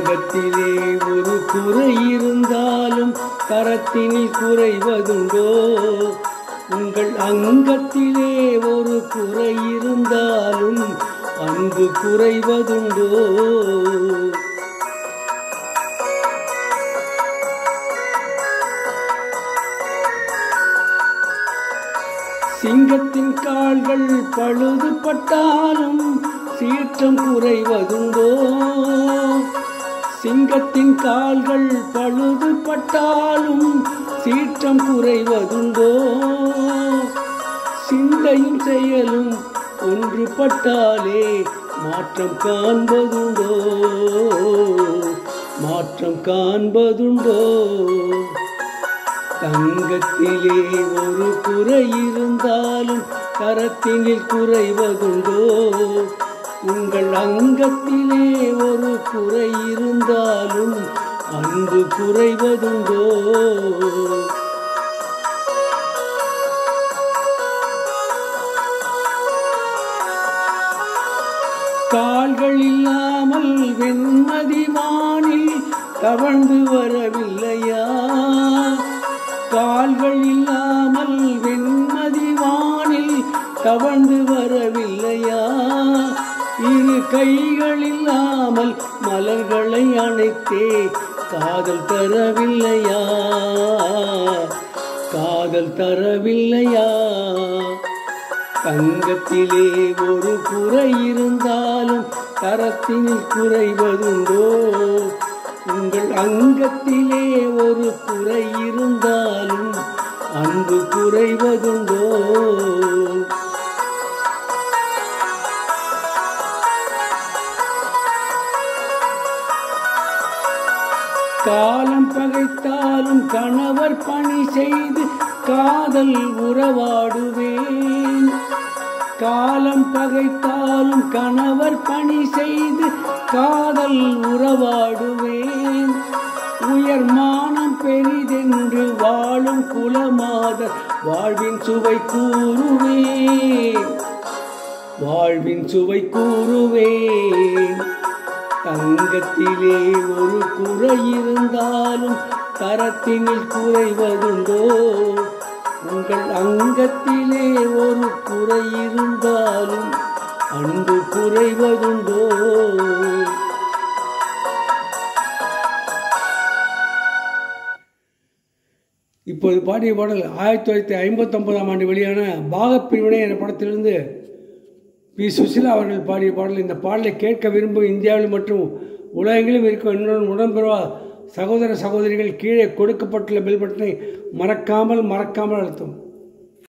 தங்கத்திலே ஒரு குறை இருந்தாலும் தரத்தினில் குறைவதுண்டோ உங்கள் அங்கத்திலே ஒரு குறை இருந்தாலும் அன்பு குறைவதுண்டோ சிங்கத்தின் கால்கள் பழுதுபட்டாலும் சீற்றம் குறைவதுண்டோ சிங்கத்தின் கால்கள் பழுதுபட்டாலும் சீற்றம் குறைவதுண்டோ சிந்தையும் செயலும் ஒன்றுபட்டாலே மாற்றம் காண்பதுண்டோ மாற்றம் காண்பதுண்டோ தங்கத்திலே ஒரு குறை இருந்தாலும் தரத்தினில் குறைவதுண்டோ உங்கள் அங்கத்திலே ஒரு குறை இருந்தாலும் அன்பு குறைவதுண்டோ கால்கள் இல்லாமல் வெண்மதி வானில் தவழ்ந்து வரவில்லையா கால்கள் இல்லாமல் வெண்மதி வானில் தவழ்ந்து வரவில்லையா இரு கைகள் இல்லாமல் மலர்களை அணைத்தே காதல் தரவில்லையா காதல் தரவில்லையா தங்கத்திலே ஒரு குறை இருந்தாலும் தரத்தினில் குறைவதுண்டோ உங்கள் அங்கத்திலே ஒரு குறை இருந்தாலும் அன்பு குறைவதுண்டோ காலம் பகைத்தாலும் கணவர் பணி செய்து காதல் உறவாடுவேன் காலம் பகைத்தாலும் கணவர் பணி செய்து காதல் உறவாடுவேன் உயர் மானம் பெரிதென்று வாழும் குலமாத வாழ்வின் சுவை கூறுவேன் வாழ்வின் சுவை கூறுவேன் தங்கத்திலே ஒரு குறை இருந்தாலும் தரத்தினில் குறைவதுண்டோ உங்கள் அங்கத்திலே ஒரு குறை இருந்தாலும் அன்பு குறைவதுண்டோ இப்போது பாடிய பாடல் ஆயிரத்தி தொள்ளாயிரத்தி ஐம்பத்தொன்பதாம் ஆண்டு வெளியான பாகப்பிரிவினை என்ற படத்திலிருந்து பி சுசிலா அவர்கள் பாடிய பாடல் இந்த பாடலை கேட்க விரும்பும் இந்தியாவில் மற்றும் உலகெங்கிலும் இருக்கும் என்னுடன் உடன்பெறுவா சகோதர சகோதரிகள் கீழே கொடுக்கப்பட்டுள்ள பெல் பட்டனை மறக்காமல் மறக்காமல் அழுத்தும்